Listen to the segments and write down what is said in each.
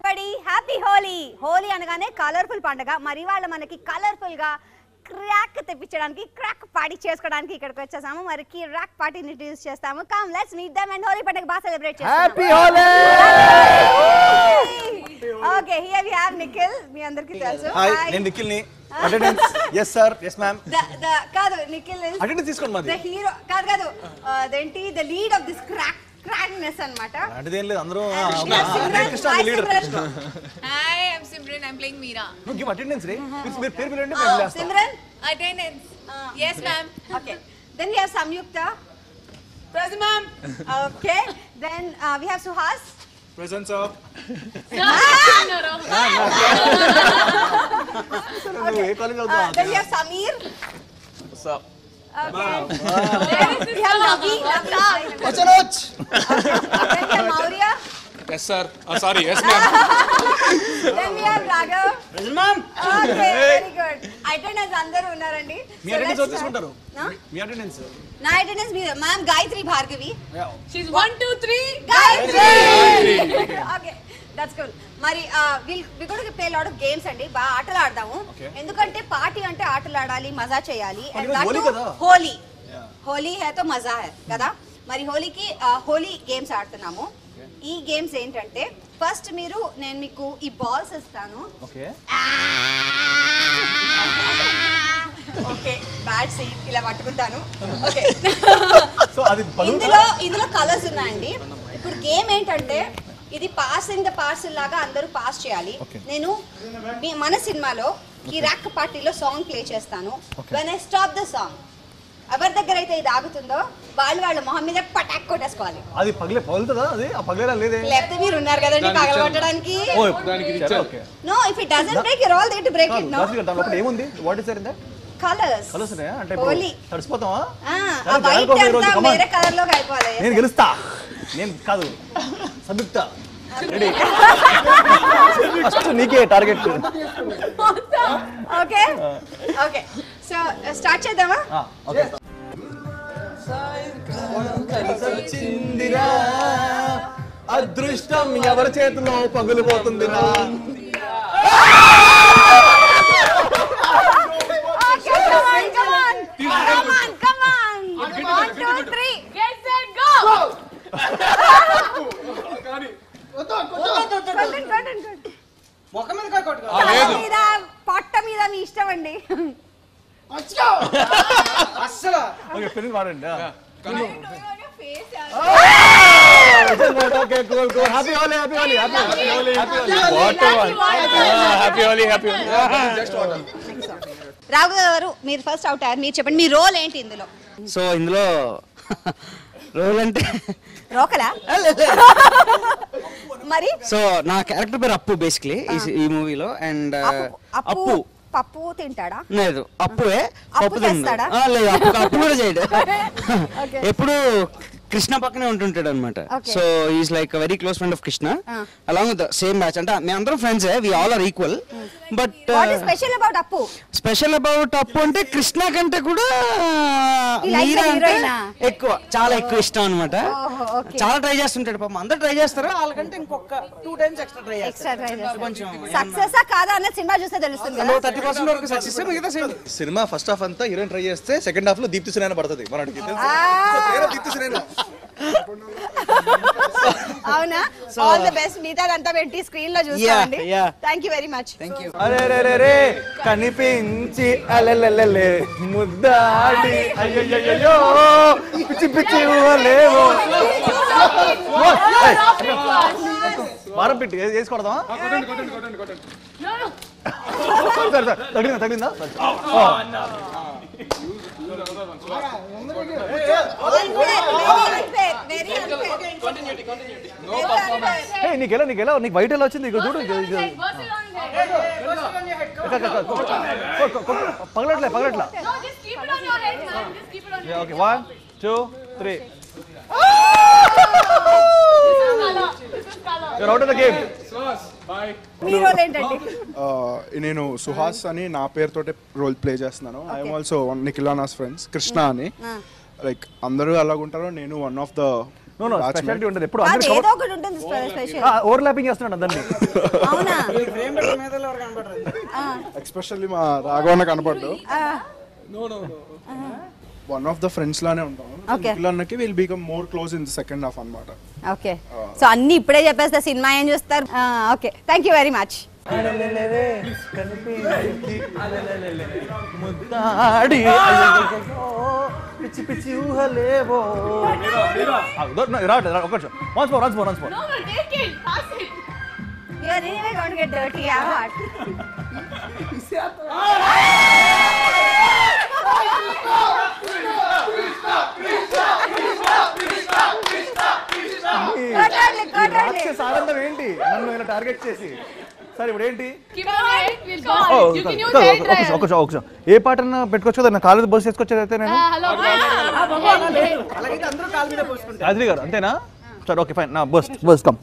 Everybody happy Holi Holi అనగానే colourful పండుగ మరి ఇవాళ మనకి కలర్ఫుల్ గా క్రాక్ తెప్పించడానికి క్రాక్ పార్టీ చేసుకోవడానికి ఇక్కడికి వచ్చేసాము మరి క్రాక్ పార్టీని ఇంట్రడ్యూస్ చేస్తాము come let's meet them and Holi పండుగ బాగా సెలబ్రేట్ హ్యాపీ చేస్తాము Holi okay here we have Nikhil మీ అందరికీ తెలుసు హాయ్ Hi. నేను నిఖిల్ని attendance yes sir yes ma'am The- the- కాదు నిఖిల్ is అటెండెన్స్ తీసుకోండి మాది ద హీరో కాదు కాదు ఆ, అదేంటి the lead of this crack crackness అన్నమాట అలాంటిది ఏం లేదు అందరూ And we have Simran. Krishna Hi, leader Simran. Hi, I'm Simran. I'm playing Meera. నువ్వు గివ్ అటెండెన్స్ రే మీరు మీరు పేరు పిలవండి మేము Oh, లేస్తాం Simran. Attendance. yes, ma'am. Okay. Then we have Samyukta. Present, ma'am. Okay. Then uh, we have Suhas. Presence of నువ్వు ఏ college Uh, then we have Samir. Okay. Then we have Navi. అచనోచ్ Then we have Maurya. Yes sir sorry yes ma'am Then we have Raghav. Okay, very good. Attendance అందరూ ఉన్నారండి. మీ So attendance let's start. తీసుకుంటారు No? మీ attendance నా attendance మీ ma'am Gayatri Bhargavi She's one, two, three. Gayatri okay that's good మరి will we got play lot of games అండి బాగా ఆటలు ఆడదాము Okay. ఎందుకంటే పార్టీ అంటే ఆటలు ఆడాలి మజా చేయాలి మరి ఈరోజు హోలీ కదా? హోలీ Yeah. హోలీ హే తో మజా హే కదా మరి హోలీకి హోలీ గేమ్స్ ఆడుతున్నాము ఈ గేమ్స్ ఏంటంటే ఫస్ట్ మీరు నేను మీకు ఈ బాల్స్ ఇస్తాను ఓకే ఓకే బ్యాట్ సీట్ ఇలా పట్టుకుంటాను ఓకే సో అది బలూన్ ఇందులో ఇందులో కలర్స్ ఉన్నాయండి ఇప్పుడు గేమ్ ఏంటంటే ఇది పాస్ ఇన్ ద పార్సల్ లాగా అందరూ పాస్ చేయాలి Okay. నేను మీ- మన సినిమాలో కిరాక్ పార్టీలో సాంగ్ ప్లే చేస్తాను when I stop the song ఎవరి దగ్గర అయితే ఇది ఆగుతుందో వాళ్ళు వాళ్ళ మొహం మీద పటాక్ కొట్టేసుకోవాలి అది పగిలే పగులుతుందా అది ఆ పగిలేరా లేదే లేకపోతే మీరు ఉన్నారు కదండి పగలగొట్టడానికి ఓ దానికి ఇది సరే, ఇచ్చారు. Okay no if it doesn't break your all they to break కాదు, ఇట్ నో రాజు గారు, దాని లోపల ఏముంది వాట్ ఇస్ ఇందా కలర్స్ కలర్స్ ఉన్నాయా అంటే హోలీ ఇప్పుడు తడిసిపోతావా ఆ సరే, వైట్ జాగ్రత్తగా ఈ రోజు, అంతా come on. వేరే కలర్ లోకి అయిపోవాలి నేను గెలుస్తా నేను కాదు సంయుక్త రెడీ ఫస్ట్ నీకే target okay okay so start చేద్దామా ఓకే అదృష్టం ఎవరి చేతిలో పగులిపోతుందిరా Okay, come on, come on. Come on, come on. One, two, three. Get set, go. కొట్టండి, కొట్టండి, కొట్టండి. ఆ, తల లేదు మీద పొట్ట మీద మీ ఇష్టం అండి ఓకే పెళ్లి వాడండి కానీ okay cool cool happy Holi happy Holi happy Holi happy Holi happy Raghu garu మీరు ఫస్ట్ అవుట్ అయ్యారు మీరు చెప్పండి మీ రోల్ ఏంటి ఇందులో సో ఇందులో రోల్ అంటే రోకలా మరి సో నా క్యారెక్టర్ పేరు అప్పు బేసిక్లీ ఈ మూవీలో అండ్ అప్పు అప్పు అప్పు పప్పు తింటాడా లేదు అప్పువే అప్పు పప్పు తిండు. చేస్తాడా? ఆ, లేదు అప్పు అప్పు కూడా చేయడు Okay. ఎప్పుడు కృష్ణ పక్కనే ఉంటుంటాడు అనమాట Okay. So is like very close friend of Krishna Ah. Along with same batch అంటే మేము అందరం friends we all are equal but what is special about Appu special about Appu అంటే కృష్ణ కంటే కూడా You like మీరా the అంటే heroine ఆ? ఎక్కువ చాలా ఎక్కువ ఇష్టం అనమాట ఓహో, okay. చాలా ట్రై చేస్తుంటాడు పాపం అందరు ట్రై చేస్తారు వాళ్ళకంటే ఇంకొక two times extra try extra try కొంచెం సక్సెస్ కాదా అన్న సినిమా చూస్తే తెలుస్తుంది కదా థర్టీ పర్సెంట్ వరకు సక్సెస్ మిగతా సేమ్ సినిమా ఫస్ట్ హాఫ్ అంతా హీరోయిన్ ట్రై చేస్తే సెకండ్ హాఫ్ లో దీప్తి సునైనా పడుతుంది మనకి తెలుసు ఆ. So, పేరు దీప్తి సునైనా అవునా ఆల్ ద బెస్ట్ మిగతాదంతా పెట్టి స్క్రీన్ లో చూస్తామండి Yeah, yeah. Thank you very much thank you అరే రే రే రే కనిపించి అలెలెలెలే ముద్దాడి అయ్యయ్యో పిచ్చి పిచ్చి ఊహలేవో వారం పెట్టి వేసుకోడదామా కొట్టండి కొట్టండి కొట్టండి కొట్టండి సరే సరే తగిలిందా తగిలిందా హే నీకు ఎలా నీకు ఎలా నీకు వైట్ ఎలా వచ్చింది ఇక చూడు ఇక- ఇక- ఇక- ఇక- ఇక- కొ- కొ- కొ- పగలట్లే పగలట్లా No, just keep it on your head, man. Just keep it on your okay one two three color. This is color. You're out of the game Suhas boy మీ రోల్ ఏంటండి ఆ, నేను సుహాస్ అని నా పేరుతోటి రోల్ ప్లే చేస్తున్నాను ఐఎమ్ ఆల్సో వన్ నిఖిలానాస్ friends Krishna అని లైక్ అందరూ అలాగుంటారో నేను one of the no no speciality ఉంటుంది ఎప్పుడు కాదు అందరు ఏదో ఒకటి ఉంటుంది స్పెషల్ ఓవర్లాపింగ్ చేస్తున్నాడు అందరినీ అవునా ఎక్స్పెషల్లీ మా రాఘవన్న కనపడ్డు ఆ, వన్ ఆఫ్ ద ఫ్రెండ్స్ లానే ఉంటాం Okay. పిల్లన్నకి will become more close in the second half అన్నమాట ఓకే సో అన్ని ఇప్పుడే చెప్పేస్తే సినిమా ఏం చూస్తారు okay thank you very much ముద్దాడి పిచ్చి పిచ్చి ఊహలేవో రావట్లేదు ఒక నిమిషం once more once more once more No, no, take it. Pass it. You are anyway going to get dirty, yeah, what? కొట్టండి, కొట్టండి. రాక్షస ఆనందం ఏంటి నన్ను ఇలా టార్గెట్ చేసి సరే ఇప్పుడు ఏంటి Keep it on it. We'll go oh, on. You can use ఒక hair నిమిషం, dryer. ఒక నిమిషం, ఒక నిమిషం. ఏ పాట పెట్టుకోవచ్చు కదా నా కాలేజ్ బస్ చేసుకొచ్చేది అయితే నేను Ah, hello. రాజీ గారు అంతేనా సరే ఓకే ఫైన్ నా బస్ బస్ కమ్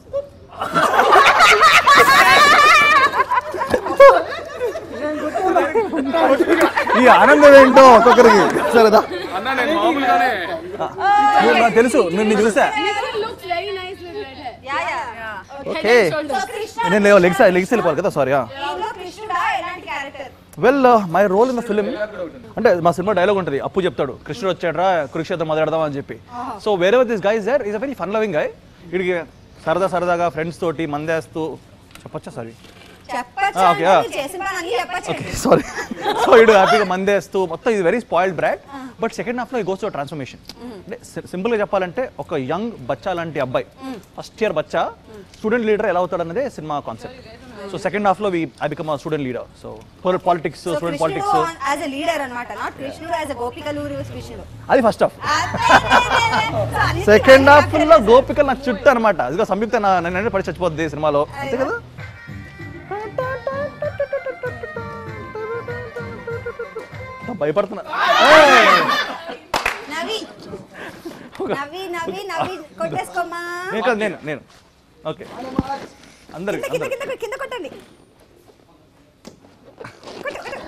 ఈ ఆనందం ఏంటో ఒక్కొక్కరికి సరేదా అన్న నేను మామూలుగానే నువ్వు నాకు తెలుసు నేను నీ చూసా It looks very nice with red hair. Yeah, yeah. Okay Shoulders. నేను లేవు లెగ్స్ లెగ్స్ వెళ్ళిపోవాలి కదా సారీ ఇందులో కృష్ణుడా ఎలాంటి character well my role in the film అంటే మా సినిమా డైలాగ్ ఉంటుంది అప్పు చెప్తాడు కృష్ణుడు వచ్చాడ్రా కురుక్షేత్రం మొదలెడదాం అని చెప్పి సో వేరే this guys there is a very fun loving guy వీడికి సరదా సరదాగా ఫ్రెండ్స్ తోటి మందేస్తూ చెప్పొచ్చా సారీ చెప్పచ్చు Ah, okay, ah. చేసిన పని అన్ని చెప్పచ్చు సారీ సో ఇడు హ్యాపీగా మందేస్తూ మొత్తం ఇది very spoiled brat but second హాఫ్లో ఈ గోస్ టు ట్రాన్స్ఫర్మేషన్ అంటే సింపుల్గా చెప్పాలంటే ఒక యంగ్ బచ్చా లాంటి అబ్బాయి ఫస్ట్ ఇయర్ బచ్చా స్టూడెంట్ లీడర్ ఎలా అవుతాడు అనేది సినిమా కాన్సెప్ట్ సో సెకండ్ హాఫ్లో we I become student leader so politics so student కృష్ణుడు పాలిటిక్స్ యాజ్ ఎ లీడర్ అన్నమాట నాట్ కృష్ణుడు యాజ్ ఎ గోపికలూరి కృష్ణుడు అది ఫస్ట్ హాఫ్ So అన్ని సెకండ్ హాఫ్ characters. లో గోపికలు నాకు చుట్టూ అనమాట అదిగో సంయుక్త నా- నన్ను పడి చచ్చిపోద్ది ఈ సినిమాలో అంతే కదా భయపడుతున్నా నవి నవి నవి నవి కొట్టేసుకోమా నేను కాదు నేను నేను ఓకే అందరికి కింద కింద అందరికి కింద కింద కొట్టండి కొట్టు, కొట్టు.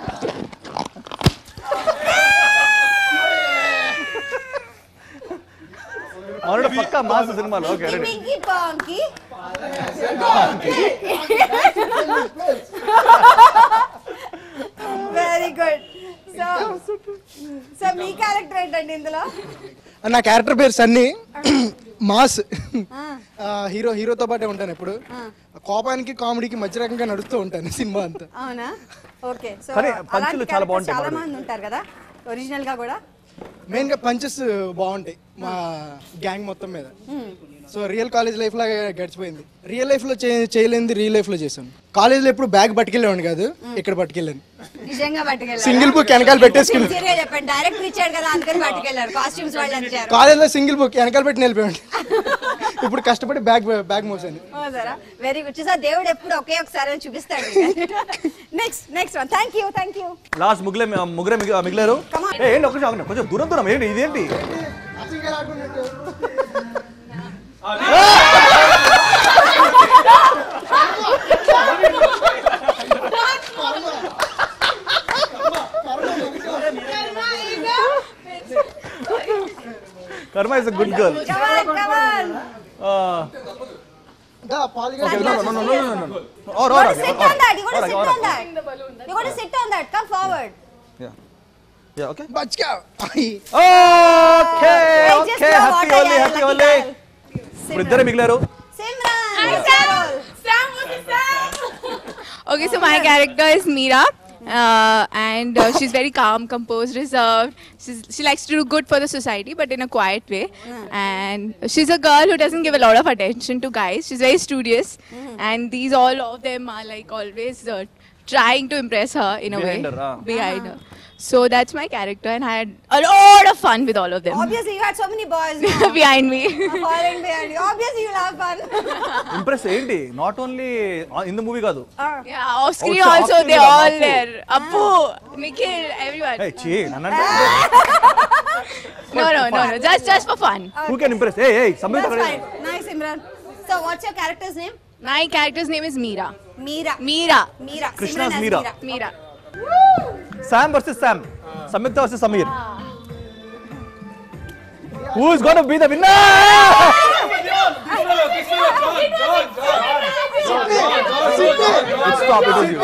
అవును పక్క మాస్ సినిమాలో ఓకే రెడీ పింకీ పాంకి వెరీ గుడ్ సో సో మీ క్యారెక్టర్ ఏంటండి ఇందులో నా క్యారెక్టర్ పేరు సన్నీ మాస్ ఆ, హీరో హీరోతో పాటే ఉంటాను ఎప్పుడు కోపానికి కామెడీకి మధ్య రకంగా నడుస్తూ ఉంటాను సినిమా అంతా అవునా ఓకే సో కానీ అలాంటి పంచులు చాలా characters బాగుంటాయి చాలా మనోడు. మంది ఉంటారు కదా ఒరిజినల్ గా కూడా మెయిన్గా పంచెస్ బాగుంటాయి మా గ్యాంగ్ మొత్తం మీద సో రియల్ కాలేజ్ లైఫ్ లాగా గడిచిపోయింది రియల్ లైఫ్లో చేయలేనిది రియల్ లైఫ్లో చేశాను కాలేజ్లో ఎప్పుడు బ్యాగ్ పట్టుకెళ్ళేవాడిని కాదు ఇక్కడ పట్టుకెళ్ళాను నిజంగా పట్టుకెళ్ళారు సింగిల్ బుక్ వెనకాల పెట్టేసుకున్నాను సిన్సియర్గా చెప్పండి డైరెక్టర్ ఇచ్చాడు కదా అందుకని పట్టుకెళ్ళారు కాస్ట్యూమ్స్ వాళ్ళు ఇచ్చారు కాలేజ్లో సింగిల్ బుక్ వెనకాల పెట్టి నిలిపోయాడు ఇప్పుడు కష్టపడి బ్యాగ్ బ్యాగ్ మోసాను వెరీ గుడ్ చూసా దేవుడు ఎప్పుడు ఒకే ఒకసారి అని చూపిస్తాడు next next one thank you thank you last ముగ్గులే ముగ్గురే మిగి- మిగిలారు ఏ, ఏంటి ఒక నిమిషం, కొంచెం దూరం దూరం ఏంటి ఇదేంటి karma is a good girl come on come on okay no no no no no no are You are gotta sit on that. You gotta sit on that. You gotta sit on that. Come forward. Yeah okay బచ్కా okay Hey, just okay know happy what I only am, happy lucky only girl. ఇప్పుడు ఇద్దరే మిగిలారు Simran. Hi, it's Sam. Carol. Sam, what's the Sam? Okay, so my character is Meera, uh, and uh, she's very calm, composed, reserved. She's, she likes to do good for the society, but in a quiet way. And she's a girl who doesn't give a lot of attention to guys. She's very studious, and these all of them are like always uh, trying to impress her in a Behind way her, ah. behind her. So that's my character, and I had a lot of fun with all of them Obviously, you had so many boys now. behind me. Following behind you. Obviously, you'll have fun. Impress ఏంటి not only in the movie కాదు yeah, off screen Also, also, off screen they also, all Appu. there. Appu, Nikhil, everyone. ఏ చీ నన్నంటే No, no, no, no. Just, just for fun. Who can impress ఏ ఏ సంబంధం That's fine. Nice, Simran. So, what's your character's name? My character's name is Meera. Meera. Meera. Meera. Krishna's Simran as Meera. Meera. Sam versus Sam Samyuktha versus Sameer who is gonna be the winner Stop, it was you.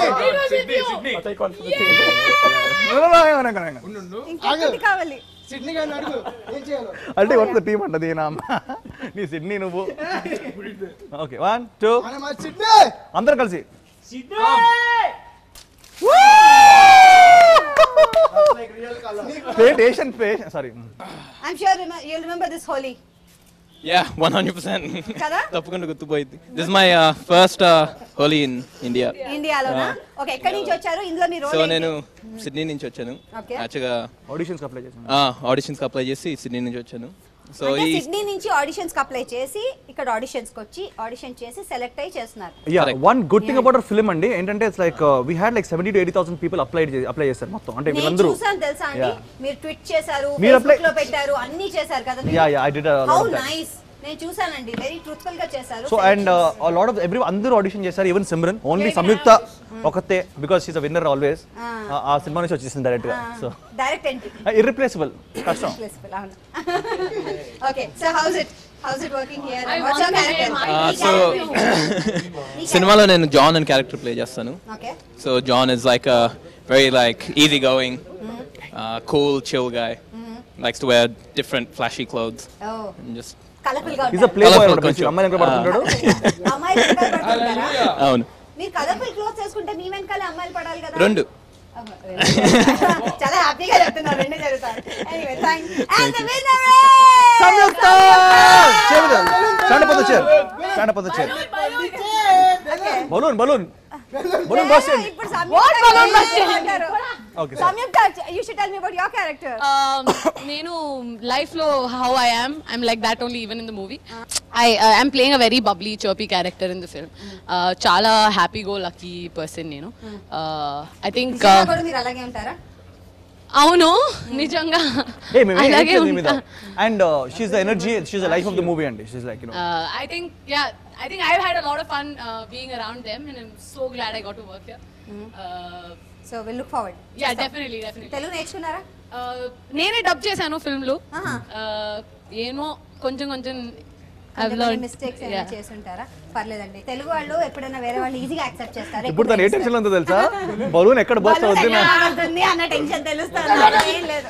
No, no, no, hang on, hang on, hang on. ఇంకొకటి కావాలి Sydney గారిని అడుగు ఏం చేయాలో అంటే వస్తుంది team అంటది నా అమ్మ నీ సిడ్నీ నువ్వు ఓకే వన్ టూ మన మా సిడ్నీ అందరం కలిసి పేట్ ఏషియన్ పేష్ sorry I'm sure you remember this Holi yeah one hundred percent కదా తప్పకుండా గుర్తుపోయింది this my first Holi in India ఇండియాలోనా ఓకే ఎక్కడి నుంచి వచ్చారు ఇందులో మీ సో రోల్ నేను సిడ్నీ నుంచి వచ్చాను Okay. యాక్చువల్గా ఆడిషన్స్ అప్లై చేసాను ఆడిషన్స్కి అప్లై చేసి సిడ్నీ నుంచి వచ్చాను సో అంటే ఈ సిడ్నీ నుంచి ఆడిషన్స్ కి అప్లై చేసి ఇక్కడ ఆడిషన్స్ కి వచ్చి ఆడిషన్ చేసి సెలెక్ట్ అయ్యి చేస్తున్నారు yeah Correct. One good thing about film అండి ఏంటంటే it's like we had like seventy to eighty thousand people apply apply చేశారు మొత్తం అంటే నేను వీళ్ళందరూ చూసాను తెలుసా అండి Yeah. మీరు ట్వీట్ చేశారు మీరు apply- ఫేస్బుక్ లో పెట్టారు అన్ని చేశారు కదా yeah yeah I did how nice నేను చూసానండి వెరీ ట్రూత్ఫుల్ గా చేశారు so and lot of every అందరూ ఆడిషన్ చేశారు ఈవెన్ సిమ్రన్ ఓన్లీ సంయుక్త ఒకతే because she's a winner always ఆ సినిమా నుంచి వచ్చేసింది డైరెక్ట్ గా సో డైరెక్ట్ ఎంట్రీ ఇర్రిప్లేసబుల్ కష్టం okay so how's it how's it working here what's your character so సినిమాలో నేను జాన్ అని క్యారెక్టర్ ప్లే చేస్తాను okay so John is like a very like easy going cool chill guy likes to wear different flashy clothes ఓ and just colourful గా is a play Colourful boy కొంచెం. అమ్మాయి వెనక పడుతుంటాడు అమ్మాయిలు వెనకాల పడుతుంటారా? అవును మీరు కలర్ఫుల్ క్లోత్స్ వేసుకుంటే మీ వెనకాల అమ్మాయిలు పడాలి కదా రెండు చాలా హ్యాపీగా చెప్తున్నారు రెండు జరుగుతాయి anyway thank and the winner Samyuktha stand up chair stand up chair balloon balloon balloon boss ఇప్పుడు Samyuktha okay Samyuktha you should tell me about your character Um, నేను లైఫ్ లో how I am I'm like that only even in the movie I I'm playing a very bubbly chirpy character in the film చాలా happy go lucky person నేను I think కూడా మీరు అలాగే ఉంటారా అవును నిజంగా ఏ మేము అలాగే మీ మీద ఉంటా and she's the energy she's the life of the movie అండి she's like you know I think yeah I think I had a lot of fun being around them and I'm so glad I got to work so will look forward yeah definitely definitely Telugu నేర్చుకున్నారా నేనే dub చేశాను film లో ఆహా. Uh, ఏమో కొంచెం కొంచెం I've learned. Mistakes ఏమైనా Yeah. చేసి ఉంటారా పర్లేదండి తెలుగు వాళ్ళు ఎప్పుడైనా వేరే వాళ్ళు ఈజీగా యాక్సెప్ట్ చేస్తారు ఇప్పుడు తను ఏ టెన్షన్ ఉందో తెలుసా బలూన్ ఎక్కడ బస్ అవుతుంది పడుతుంది అన్న టెన్షన్ తెలుస్తుంది ఏం లేదు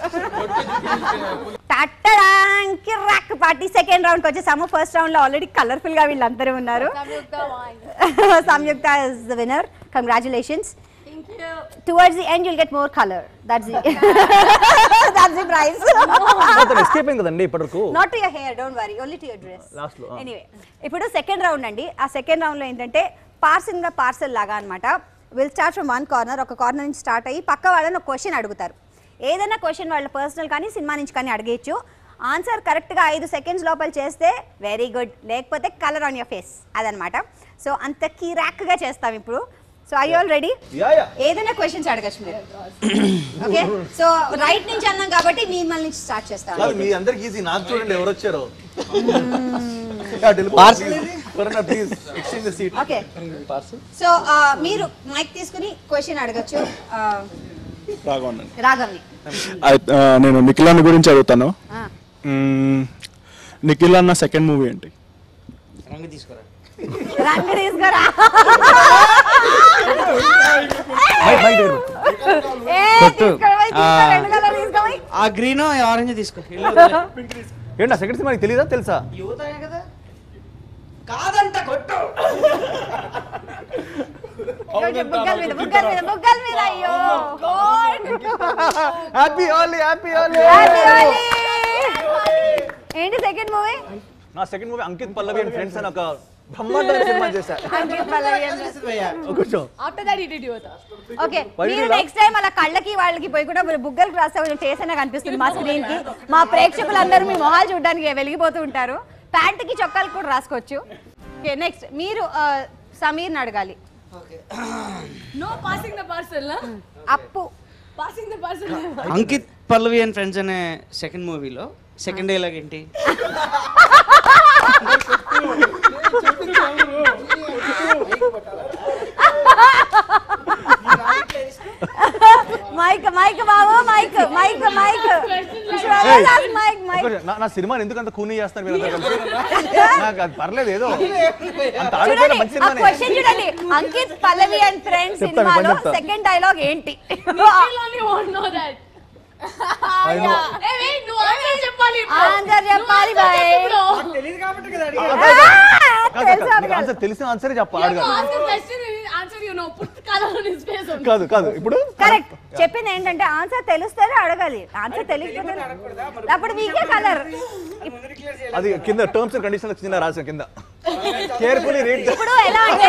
టట్టడానికి రాక్ పార్టీ సెకండ్ రౌండ్ కి వచ్చేసాము ఫస్ట్ రౌండ్ లో ఆల్రెడీ కలర్ఫుల్ గా వీళ్ళందరూ ఉన్నారు Samyuktha is the winner congratulations towards the end you'll get more colour that's the that's the prize తను ఎస్కేప్ అయింది కదండి ఇప్పటివరకు not to your hair don't worry only to your dress Last లో, ah. Anyway ఇప్పుడు second round అండి ఆ second round లో ఏంటంటే పార్సల్ గా పార్సల్ లాగా అన్నమాట will start from one corner ఒక కార్నర్ నుంచి స్టార్ట్ అయ్యి పక్క వాళ్ళని ఒక క్వశ్చన్ అడుగుతారు ఏదైనా క్వశ్చన్ వాళ్ళ పర్సనల్ కానీ సినిమా నుంచి కానీ అడిగేయచ్చు ఆన్సర్ కరెక్ట్గా ఐదు సెకండ్స్ లోపల చేస్తే వెరీ గుడ్ లేకపోతే కలర్ ఆన్ యువర్ ఫేస్ అదనమాట సో అంత కిరాక్గా చేస్తాం ఇప్పుడు so I all ready yeah yeah ఏదైనా క్వశ్చన్స్ అడగచ్చు మీరు ఓకే సో రైట్ నుంచి అన్నాం కాబట్టి మిమ్మల్ని నుంచి స్టార్ట్ చేస్తాం కాదు మీ అందరికి ఈజీ నాకు చూడండి ఎవరు వచ్చారు please exchange the seat okay so మీరు మైక్ తీసుకుని క్వశ్చన్ అడగచ్చు రాఘవన్ రాఘవ్ని నేను నిఖిల్ అన్న గురించి అడుగుతాను ఆ. మ్మ్, నిఖిల్ అన్న సెకండ్ మూవీ ఏంటి రంగు తీసుకురా రంగు తీసుకురా మైక్ మైక్ దగ్గర ఏ, తీసుకురాబోయ్, తీసుకో, రెండు కలర్లు తీసుకోబోయ్. ఆ గ్రీన్ ఆరెంజ్ తీసుకో ఏంటి ఆ సెకండ్ సినిమా నీకు తెలీదా తెలుసా యువతనే కదా కాదంట కొట్టు కొంచెం బుగ్గల మీద బుగ్గల మీద బుగ్గల మీద అయ్యో happy Holi happy Holi Happy Holi. ఏంటి సెకండ్ మూవీ నా second movie Ankit Pallavi and friends అని ఒక బ్రహ్మాండమైన సినిమా చేశా కూర్చో After that, he did Yuvata. Okay Why did మీరు you laugh? నెక్స్ట్ టైం అలా కళ్ళకి వాళ్ళకి పోయి కూడా మీరు బుగ్గలకు రాస్తే కొంచెం ఫేస్ అయినా కనిపిస్తుంది మా స్క్రీన్ కి మా ప్రేక్షకులందరూ మీ మొహాలు చూడడానికి వెలిగిపోతూ ఉంటారు ప్యాంట్ కి చొక్కాలు కూడా రాసుకోవచ్చు ఓకే నెక్స్ట్ మీరు ఆ, సమీర్ని అడగాలి No passing the parcel, huh? అప్పు Passing the parcel. Ankit Pallavi and friends అనే సెకండ్ మూవీలో సెకండ్ డైలాగ్ ఏంటి మైక్ మైక్ బాబు mic mic mic mic mic ఒక్క- నా- నా సినిమాని ఎందుకు అంత కూనీ చేస్తారు మీరు నాకు అది పర్లేదు ఏదో అంత ఆడిపోయిన చూడండి మంచి ఆ సినిమానే క్వశ్చన్ చూడండి అంకిత్ పల్లవి అండ్ ఫ్రెండ్స్ చెప్తాను, సినిమాలో పని చెప్తా. సెకండ్ డైలాగ్ ఏంటి ఆన్సర్ చెప్పాలి బాయ్ తెలియదు కాబట్టి కదా తెలుసు అడగాలి. ఆన్సర్ తెలిసిన ఆన్సరే చెప్ప అడగాలి కాదు కాదు ఇప్పుడు కరెక్ట్ చెప్పింది ఏంటంటే ఆన్సర్ తెలిస్తేనే అడగాలి ఆన్సర్ తెలియకపోతే అప్పుడు మీకే కలర్ అది కింద టర్మ్స్ అండ్ కండిషన్స్ కింద రాసిన కింద కేర్ఫుల్లీ రీడ్ ఇప్పుడు ఎలా అంటే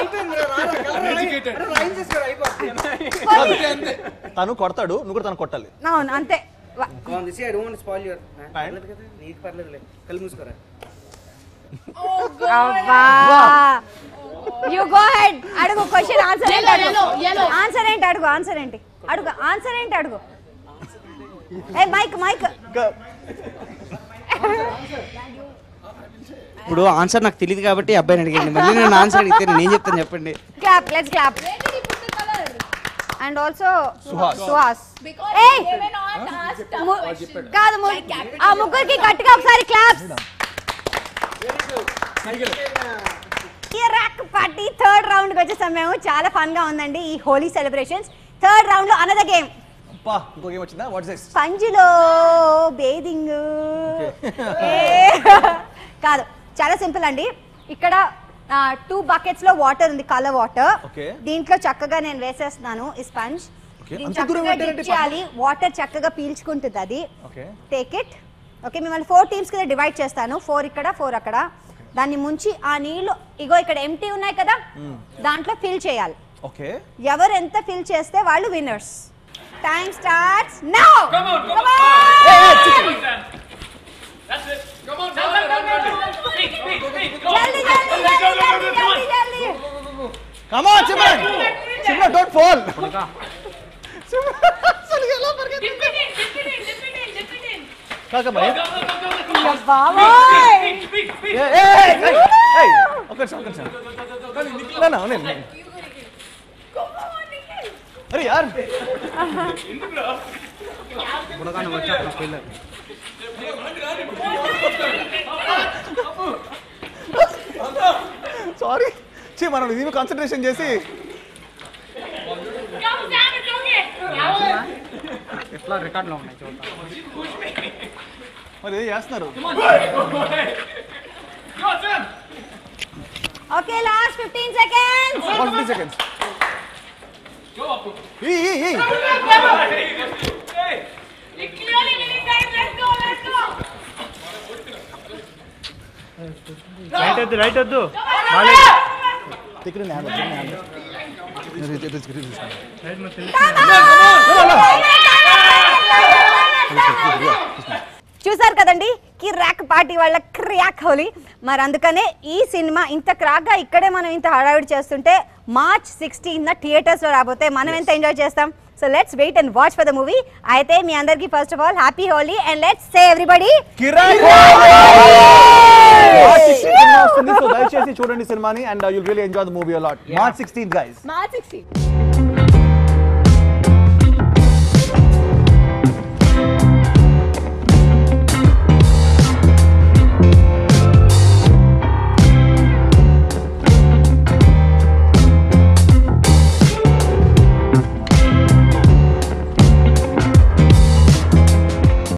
తను కొడతాడు నువ్వు కూడా తను కొట్టాలి అవును అంతే వ- స్పాయిల్ యువర్ పర్లేదు కదా నీకు పర్లేదులే కళ్ళు మూసుకోరా అబ్బా యు గో హెడ్ అడుగు క్వశ్చన్ ఆన్సర్ ఏంటి అడుగు ఆన్సర్ ఏంటి అడుగు ఆన్సర్ ఏంటి అడుగు ఆన్సర్ ఏంటి అడుగు ఏ మైక్ మైక్ ఇప్పుడు ఆన్సర్ నాకు తెలియదు కాబట్టి అబ్బాయిని అడిగండి మళ్ళీ నేను ఆన్సర్ అడిగితే నేను ఏం చెప్తాను చెప్పండి clap let's clap and also Suhas. Suhas ఏయ్ ము- కాదు ము- ఆ ముగ్గురికి గట్టిగా ఒకసారి క్లాప్స్ ర్యాక్ పార్టీ థర్డ్ రౌండ్ కి వచ్చేసాం మేము చాలా ఫన్ గా ఉందండి ఈ హోలీ సెలబ్రేషన్స్ థర్డ్ రౌండ్ లో అనదర్ గేమ్ అబ్బా ఇంకో గేమ్ వచ్చిందా వాట్స్ దిస్ పంజులో బేదింగ్ కాదు చాలా సింపుల్ అండి ఇక్కడ టూ బకెట్స్ లో వాటర్ ఉంది కలర్ వాటర్ Okay. దీంట్లో చక్కగా నేను వేసేస్తున్నాను ఈ స్పంజ్ Okay. దీన్ని అంత దూరం చక్కగా పెట్టారంటే dip చేయాలి వాటర్ చక్కగా పీల్చుకుంటుంది అది ఓకే టేక్ ఇట్ ఓకే మిమ్మల్ని ఫోర్ టీమ్స్ కింద డివైడ్ చేస్తాను ఫోర్ ఇక్కడ ఫోర్ అక్కడ దాన్ని ముంచి ఆ నీళ్లు ఇగో ఇక్కడ ఎంటీ ఉన్నాయి కదా దాంట్లో ఫిల్ చేయాలి ఓకే ఎవరు ఎంత ఫిల్ చేస్తే వాళ్ళు winners time starts now Come on, come on. That's it. Come on, come on, come on. Speak, speak, speak. Come on. జల్దీ జల్దీ Go, జల్దీ go, go, జల్దీ go, go. జల్దీ జల్దీ come on Simran Simran don't fall కాకమ్మ Go, go, go, go, go. Come on. బాబోయ్ Speak, speak, speak. ఏ ఏ ఏ ఏ ఒక నిమిషం ఒక నిమిషం నా నా నేను అరే యార్ సారీ చీ మనం ఇది కాన్సన్ట్రేషన్ చేసి ఎట్లా రికార్డులో ఉన్నాయి చూద్దాం మరి ఏం చేస్తున్నారు Go, Sam. Okay last 15 seconds fifty seconds Go up. ఈ ఈ ఈ Hey. రైట్ వద్దు రైట్ వద్దు ఇక్కడ నేను చూసారు కదండి కిరాక్ పార్టీ వాళ్ళ క్రాక్ హోలీ మరి అందుకనే ఈ సినిమా ఇంత క్రాక్గా ఇక్కడే మనం ఇంత హడావిడి చేస్తుంటే మార్చ్ సిక్స్టీన్ థియేటర్స్ లో రాబోతే మనం ఎంత ఎంజాయ్ చేస్తాం so let's wait and watch for the movie అయితే మీ అందరికి first of all happy Holi and let's say everybody కిరాక్ వస్తుంది సో దయచేసి చూడండి సినిమాని and you'll really enjoy the movie a lot March sixteen guys March sixteen